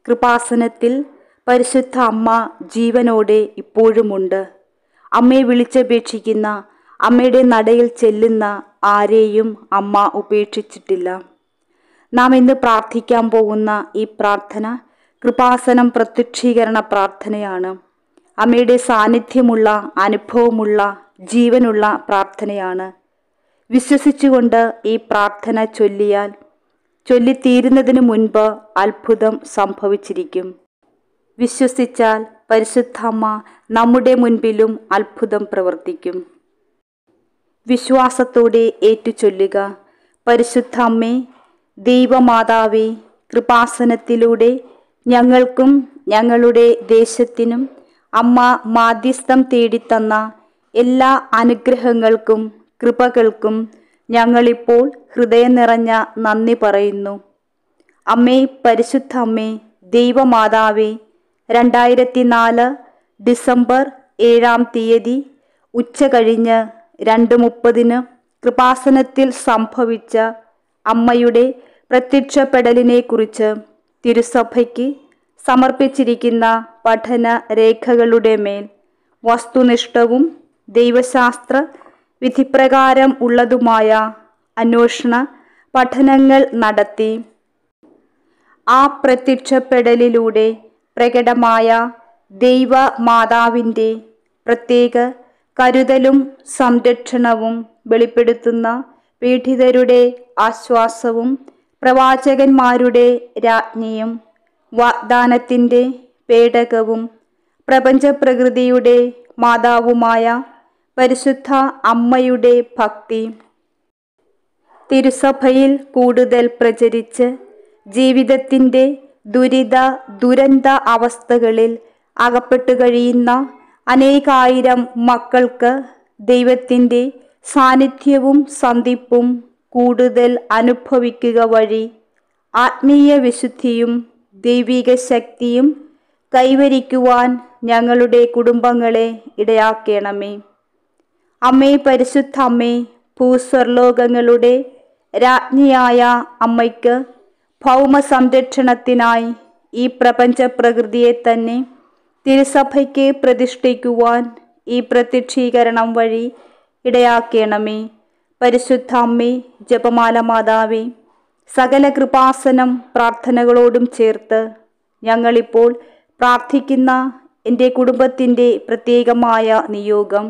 കൃപാസനത്തിൽ പരിശുദ്ധ അമ്മ ജീവനോടെ ഇപ്പോഴുമുണ്ട് അമ്മയെ വിളിച്ചപേക്ഷിക്കുന്ന അമ്മയുടെ നടയിൽ ചെല്ലുന്ന ആരെയും അമ്മ ഉപേക്ഷിച്ചിട്ടില്ല നാം ഇന്ന് പ്രാർത്ഥിക്കാൻ പോകുന്ന ഈ പ്രാർത്ഥന കൃപാസനം പ്രത്യക്ഷീകരണ പ്രാർത്ഥനയാണ് അമ്മയുടെ സാന്നിധ്യമുള്ള അനുഭവമുള്ള ജീവനുള്ള പ്രാർത്ഥനയാണ് വിശ്വസിച്ചുകൊണ്ട് ഈ പ്രാർത്ഥന ചൊല്ലിയാൽ ചൊല്ലിത്തീരുന്നതിന് മുൻപ് അത്ഭുതം സംഭവിച്ചിരിക്കും വിശ്വസിച്ചാൽ പരിശുദ്ധമ്മ നമ്മുടെ മുൻപിലും അത്ഭുതം പ്രവർത്തിക്കും വിശ്വാസത്തോടെ ഏറ്റുചൊല്ലുക പരിശുദ്ധ അമ്മേ ദൈവമാതാവേ കൃപാസനത്തിലൂടെ ഞങ്ങൾക്കും ഞങ്ങളുടെ ദേശത്തിനും അമ്മ മാധ്യസ്ഥം തേടിത്തന്ന എല്ലാ അനുഗ്രഹങ്ങൾക്കും കൃപകൾക്കും ഞങ്ങളിപ്പോൾ ഹൃദയം നിറഞ്ഞ നന്ദി പറയുന്നു അമ്മേ പരിശുദ്ധ അമ്മേ ദൈവമാതാവേ രണ്ടായിരത്തി നാല് ഡിസംബർ ഏഴാം തീയതി ഉച്ച കഴിഞ്ഞ് രണ്ട് മുപ്പതിന് കൃപാസനത്തിൽ സംഭവിച്ച അമ്മയുടെ പ്രത്യക്ഷപ്പെടലിനെക്കുറിച്ച് തിരുസഭയ്ക്ക് സമർപ്പിച്ചിരിക്കുന്ന പഠന രേഖകളുടെ മേൽ വസ്തുനിഷ്ഠവും ദൈവശാസ്ത്ര വിധിപ്രകാരം ഉള്ളതുമായ അന്വേഷണ പഠനങ്ങൾ നടത്തി ആ പ്രത്യക്ഷപ്പെടലിലൂടെ പ്രകടമായ ദൈവ മാതാവിൻ്റെ പ്രത്യേക കരുതലും സംരക്ഷണവും വെളിപ്പെടുത്തുന്ന പീഡിതരുടെ ആശ്വാസവും പ്രവാചകന്മാരുടെ രാജ്ഞിയും വാഗ്ദാനത്തിൻ്റെ പേടകവും പ്രപഞ്ചപ്രകൃതിയുടെ മാതാവുമായ പരിശുദ്ധ അമ്മയുടെ ഭക്തി തിരുസഭയിൽ കൂടുതൽ പ്രചരിച്ച് ജീവിതത്തിൻ്റെ ദുരിത ദുരന്ത അവസ്ഥകളിൽ അകപ്പെട്ടു കഴിയുന്ന അനേകായിരം മക്കൾക്ക് ദൈവത്തിൻ്റെ സാന്നിധ്യവും സന്ധിപ്പും കൂടുതൽ അനുഭവിക്കുക വഴി ആത്മീയ വിശുദ്ധിയും ദൈവിക ശക്തിയും കൈവരിക്കുവാൻ ഞങ്ങളുടെ കുടുംബങ്ങളെ ഇടയാക്കണമേ അമ്മേ പരിശുദ്ധ അമ്മേ ഭൂസ്വർലോകങ്ങളുടെ രാജ്ഞിയായ അമ്മയ്ക്ക് ഭൗമ സംരക്ഷണത്തിനായി ഈ പ്രപഞ്ച പ്രകൃതിയെ തന്നെ തിരുസഭയ്ക്ക് പ്രതിഷ്ഠിക്കുവാൻ ഈ പ്രത്യക്ഷീകരണം വഴി ഇടയാക്കണമേ പരിശുദ്ധ അമ്മേ ജപമാല മാതാവേ സകല കൃപാസനം പ്രാർത്ഥനകളോടും ചേർത്ത് ഞങ്ങളിപ്പോൾ പ്രാർത്ഥിക്കുന്ന എൻ്റെ കുടുംബത്തിൻ്റെ പ്രത്യേകമായ നിയോഗം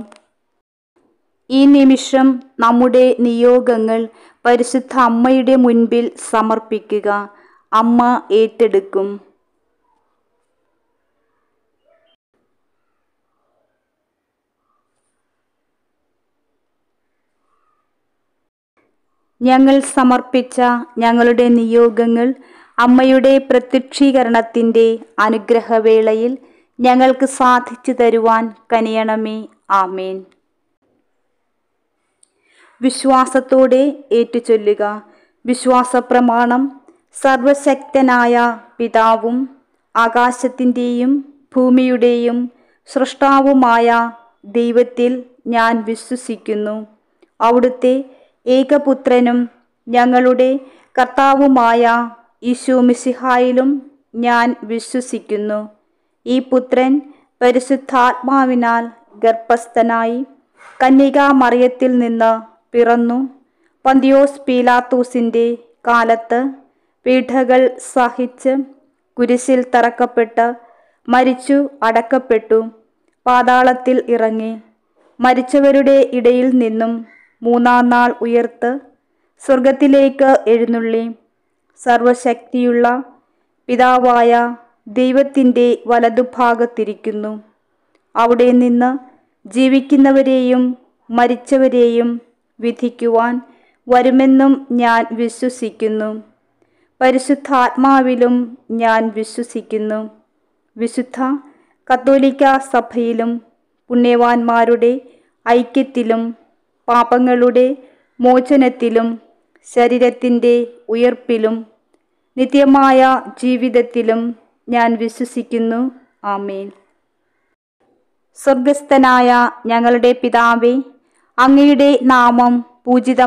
ഈ നിമിഷം നമ്മുടെ നിയോഗങ്ങൾ പരിശുദ്ധ അമ്മയുടെ മുൻപിൽ സമർപ്പിക്കുക അമ്മ ഏറ്റെടുക്കും ഞങ്ങൾ സമർപ്പിച്ച ഞങ്ങളുടെ നിയോഗങ്ങൾ അമ്മയുടെ പ്രത്യക്ഷീകരണത്തിൻ്റെ അനുഗ്രഹവേളയിൽ ഞങ്ങൾക്ക് സാധിച്ചു തരുവാൻ കനിയണമേ ആമേൻ വിശ്വാസത്തോടെ ഏറ്റുചൊല്ലുക വിശ്വാസപ്രമാണം സർവശക്തനായ പിതാവും ആകാശത്തിൻ്റെയും ഭൂമിയുടെയും സൃഷ്ടാവുമായ ദൈവത്തിൽ ഞാൻ വിശ്വസിക്കുന്നു അവിടുത്തെ ഏകപുത്രനും ഞങ്ങളുടെ കർത്താവുമായ ഈശോ മിശിഹായിലും ഞാൻ വിശ്വസിക്കുന്നു ഈ പുത്രൻ പരിശുദ്ധാത്മാവിനാൽ ഗർഭസ്ഥനായി കന്യകാ മറിയത്തിൽ നിന്ന് പിറന്നു പന്തിയോസ് പീലാത്തൂസിൻ്റെ കാലത്ത് പീഠകൾ സഹിച്ച് കുരിശിൽ തറക്കപ്പെട്ട് മരിച്ചു അടക്കപ്പെട്ടു പാതാളത്തിൽ ഇറങ്ങി മരിച്ചവരുടെ ഇടയിൽ നിന്നും മൂന്നാം നാൾ ഉയർത്ത് സ്വർഗത്തിലേക്ക് എഴുന്നള്ളി സർവശക്തിയുള്ള പിതാവായ ദൈവത്തിൻ്റെ വലതുഭാഗത്തിരിക്കുന്നു അവിടെ നിന്ന് ജീവിക്കുന്നവരെയും മരിച്ചവരെയും വിധിക്കുവാൻ വരുമെന്നും ഞാൻ വിശ്വസിക്കുന്നു പരിശുദ്ധാത്മാവിലും ഞാൻ വിശ്വസിക്കുന്നു വിശുദ്ധ കത്തോലിക്ക സഭയിലും പുണ്യവാന്മാരുടെ ഐക്യത്തിലും പാപങ്ങളുടെ മോചനത്തിലും ശരീരത്തിൻ്റെ ഉയർപ്പിലും നിത്യമായ ജീവിതത്തിലും ഞാൻ വിശ്വസിക്കുന്നു ആമേൻ സ്വർഗസ്ഥനായ ഞങ്ങളുടെ പിതാവേ അങ്ങയുടെ നാമം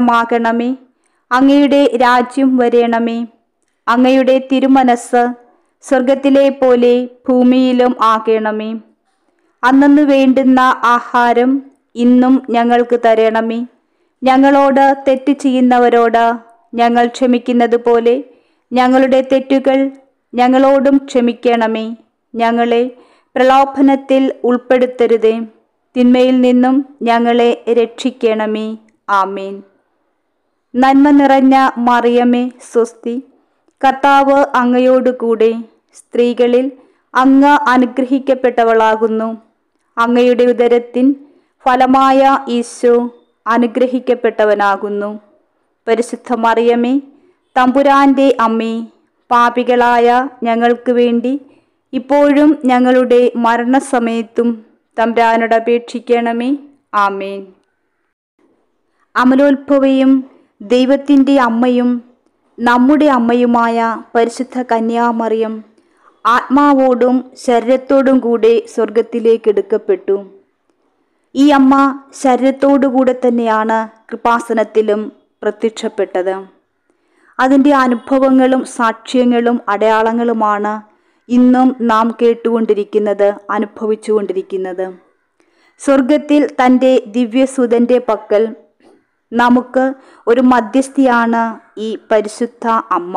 പൂജിതമാകണമേ അങ്ങയുടെ രാജ്യം വരേണമേ അങ്ങയുടെ തിരുമനസ് സ്വർഗത്തിലെ പോലെ ഭൂമിയിലും ആകണമേ അന്നു വേണ്ടുന്ന ആഹാരം ഇന്നും ഞങ്ങൾക്ക് തരണമേ ഞങ്ങളോട് തെറ്റ് ചെയ്യുന്നവരോട് ഞങ്ങൾ ക്ഷമിക്കുന്നത് പോലെ ഞങ്ങളുടെ തെറ്റുകൾ ഞങ്ങളോടും ക്ഷമിക്കണമേ ഞങ്ങളെ പ്രലോഭനത്തിൽ ഉൾപ്പെടുത്തരുതേ തിന്മയിൽ നിന്നും ഞങ്ങളെ രക്ഷിക്കണമേ ആമേൻ നന്മ നിറഞ്ഞ മറിയമേ സ്വസ്തി കർത്താവ് അങ്ങയോടുകൂടെ സ്ത്രീകളിൽ അങ്ങ് അനുഗ്രഹിക്കപ്പെട്ടവളാകുന്നു അങ്ങയുടെ ഉദരത്തിൻ ഫലമായ ഈശോ അനുഗ്രഹിക്കപ്പെട്ടവനാകുന്നു പരിശുദ്ധ മറിയമേ തമ്പുരാന്റെ അമ്മേ പാപികളായ ഞങ്ങൾക്ക് വേണ്ടി ഇപ്പോഴും ഞങ്ങളുടെ മരണസമയത്തും തമ്പുരാനോട് അപേക്ഷിക്കണമേ ആമേൻ അമലോത്ഭവയും ദൈവത്തിൻ്റെ അമ്മയും നമ്മുടെ അമ്മയുമായ പരിശുദ്ധ കന്യാമറിയം ആത്മാവോടും ശരീരത്തോടും കൂടെ സ്വർഗത്തിലേക്ക് എടുക്കപ്പെട്ടു ഈ അമ്മ ശരീരത്തോടുകൂടെ തന്നെയാണ് കൃപാസനത്തിലും പ്രത്യക്ഷപ്പെട്ടത് അതിൻ്റെ അനുഭവങ്ങളും സാക്ഷ്യങ്ങളും അടയാളങ്ങളുമാണ് ഇന്നും നാം കേട്ടുകൊണ്ടിരിക്കുന്നത് അനുഭവിച്ചുകൊണ്ടിരിക്കുന്നത് സ്വർഗത്തിൽ തൻ്റെ ദിവ്യസുതൻ്റെ പക്കൽ നമുക്ക് ഒരു മധ്യസ്ഥയാണ് ഈ പരിശുദ്ധ അമ്മ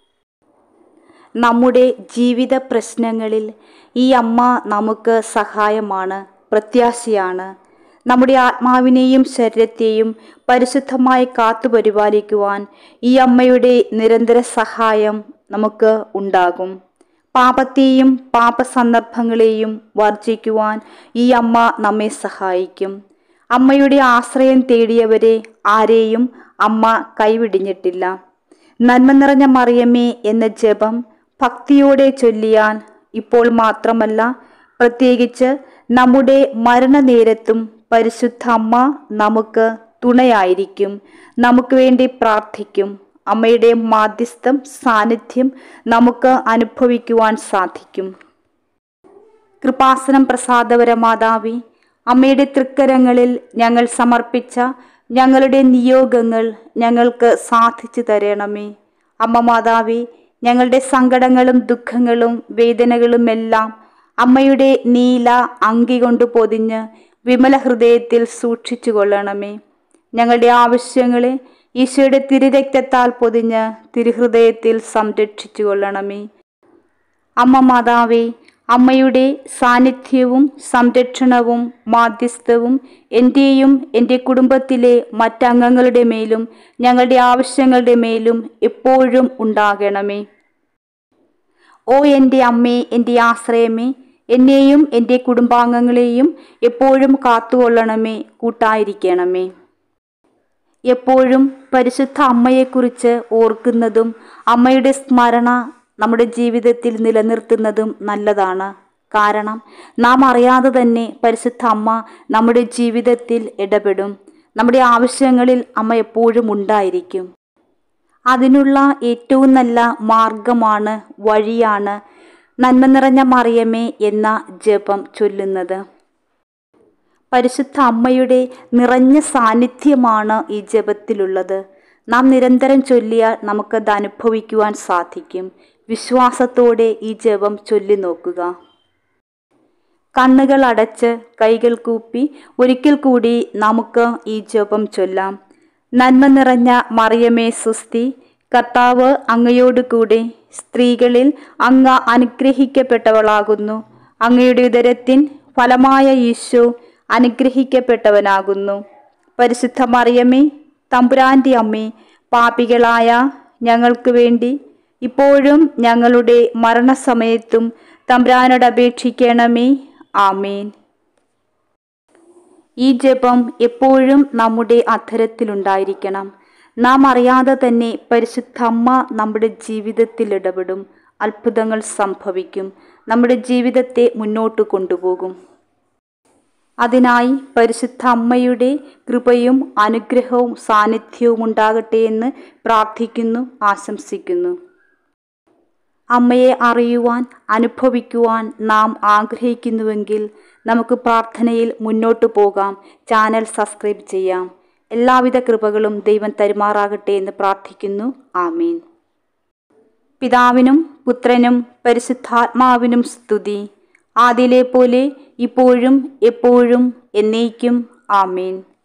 നമ്മുടെ ജീവിത പ്രശ്നങ്ങളിൽ ഈ അമ്മ നമുക്ക് സഹായമാണ് പ്രത്യാശയാണ് നമ്മുടെ ആത്മാവിനെയും ശരീരത്തെയും പരിശുദ്ധമായി കാത്തുപരിപാലിക്കുവാൻ ഈ അമ്മയുടെ നിരന്തര സഹായം നമുക്ക് ഉണ്ടാകും പാപത്തെയും പാപസന്ദർഭങ്ങളെയും വർജിക്കുവാൻ ഈ അമ്മ നമ്മെ സഹായിക്കും അമ്മയുടെ ആശ്രയം തേടിയവരെ ആരെയും അമ്മ കൈവിടിഞ്ഞിട്ടില്ല നന്മ നിറഞ്ഞ മറിയമ്മേ എന്ന ജപം ഭക്തിയോടെ ചൊല്ലിയാൽ ഇപ്പോൾ മാത്രമല്ല പ്രത്യേകിച്ച് നമ്മുടെ മരണനേരത്തും പരിശുദ്ധ അമ്മ നമുക്ക് തുണയായിരിക്കും നമുക്ക് വേണ്ടി പ്രാർത്ഥിക്കും അമ്മയുടെ മാധ്യസ്ഥം സാന്നിധ്യം നമുക്ക് അനുഭവിക്കുവാൻ സാധിക്കും കൃപാസനം പ്രസാദപര മാതാവി അമ്മയുടെ തൃക്കരങ്ങളിൽ ഞങ്ങൾ സമർപ്പിച്ച ഞങ്ങളുടെ നിയോഗങ്ങൾ ഞങ്ങൾക്ക് സാധിച്ചു തരണമേ അമ്മ മാതാവി ഞങ്ങളുടെ സങ്കടങ്ങളും ദുഃഖങ്ങളും വേദനകളും എല്ലാം അമ്മയുടെ നീല അങ്കി കൊണ്ട് പൊതിഞ്ഞ് വിമല ഹൃദയത്തിൽ സൂക്ഷിച്ചു കൊള്ളണമേ ഞങ്ങളുടെ ആവശ്യങ്ങളെ ഈശോയുടെ തിരുരക്തത്താൽ പൊതിഞ്ഞ് തിരുഹൃദയത്തിൽ സംരക്ഷിച്ചു കൊള്ളണമേ അമ്മ മാതാവേ അമ്മയുടെ സാന്നിധ്യവും സംരക്ഷണവും മാധ്യസ്ഥവും എൻ്റെയും എൻ്റെ കുടുംബത്തിലെ മറ്റംഗങ്ങളുടെ മേലും ഞങ്ങളുടെ ആവശ്യങ്ങളുടെ മേലും എപ്പോഴും ഉണ്ടാകണമേ ഓ എൻ്റെ അമ്മേ എൻ്റെ ആശ്രയമേ എന്നെയും എൻ്റെ കുടുംബാംഗങ്ങളെയും എപ്പോഴും കാത്തുകൊള്ളണമേ കൂട്ടായിരിക്കണമേ എപ്പോഴും പരിശുദ്ധ അമ്മയെക്കുറിച്ച് ഓർക്കുന്നതും അമ്മയുടെ സ്മരണ നമ്മുടെ ജീവിതത്തിൽ നിലനിർത്തുന്നതും നല്ലതാണ് കാരണം നാം അറിയാതെ തന്നെ പരിശുദ്ധ അമ്മ നമ്മുടെ ജീവിതത്തിൽ ഇടപെടും നമ്മുടെ ആവശ്യങ്ങളിൽ അമ്മ എപ്പോഴും ഉണ്ടായിരിക്കും അതിനുള്ള ഏറ്റവും നല്ല മാർഗമാണ് വഴിയാണ് നന്മ നിറഞ്ഞ മറിയമേ എന്ന ജപം ചൊല്ലുന്നത് പരിശുദ്ധ അമ്മയുടെ നിറഞ്ഞ സാന്നിധ്യമാണ് ഈ ജപത്തിലുള്ളത് നാം നിരന്തരം ചൊല്ലിയാൽ നമുക്കത് അനുഭവിക്കുവാൻ സാധിക്കും വിശ്വാസത്തോടെ ഈ ജപം ചൊല്ലി നോക്കുക കണ്ണുകൾ അടച്ച് കൈകൾ കൂപ്പി ഒരിക്കൽ കൂടി നമുക്ക് ഈ ജപം ചൊല്ലാം നന്മ നിറഞ്ഞ മറിയമേ സുസ്തി കർത്താവ് അങ്ങയോട് കൂടെ സ്ത്രീകളിൽ അങ്ങ് അനുഗ്രഹിക്കപ്പെട്ടവളാകുന്നു അങ്ങയുടെ ഉദരത്തിൻ ഫലമായ ഈശോ അനുഗ്രഹിക്കപ്പെട്ടവനാകുന്നു പരിശുദ്ധ മറിയമേ തമ്പുരാൻ്റെ അമ്മേ പാപികളായ ഞങ്ങൾക്ക് വേണ്ടി ഇപ്പോഴും ഞങ്ങളുടെ മരണസമയത്തും തമ്പുരാനോട് അപേക്ഷിക്കണമേ ആമേൻ ഈ ജപം എപ്പോഴും നമ്മുടെ അധരത്തിലുണ്ടായിരിക്കണം നാം അറിയാതെ തന്നെ പരിശുദ്ധ അമ്മ നമ്മുടെ ജീവിതത്തിൽ ഇടപെടും അത്ഭുതങ്ങൾ സംഭവിക്കും നമ്മുടെ ജീവിതത്തെ മുന്നോട്ട് കൊണ്ടുപോകും അതിനായി പരിശുദ്ധ അമ്മയുടെ കൃപയും അനുഗ്രഹവും സാന്നിധ്യവും ഉണ്ടാകട്ടെ എന്ന് പ്രാർത്ഥിക്കുന്നു ആശംസിക്കുന്നു അമ്മയെ അറിയുവാൻ അനുഭവിക്കുവാൻ നാം ആഗ്രഹിക്കുന്നുവെങ്കിൽ നമുക്ക് പ്രാർത്ഥനയിൽ മുന്നോട്ടു പോകാം ചാനൽ സബ്സ്ക്രൈബ് ചെയ്യാം എല്ലാവിധ കൃപകളും ദൈവം തരുമാറാകട്ടെ എന്ന് പ്രാർത്ഥിക്കുന്നു ആമീൻ പിതാവിനും പുത്രനും പരിശുദ്ധാത്മാവിനും സ്തുതി ആദിയിലെ പോലെ ഇപ്പോഴും എപ്പോഴും എന്നേക്കും ആമേൻ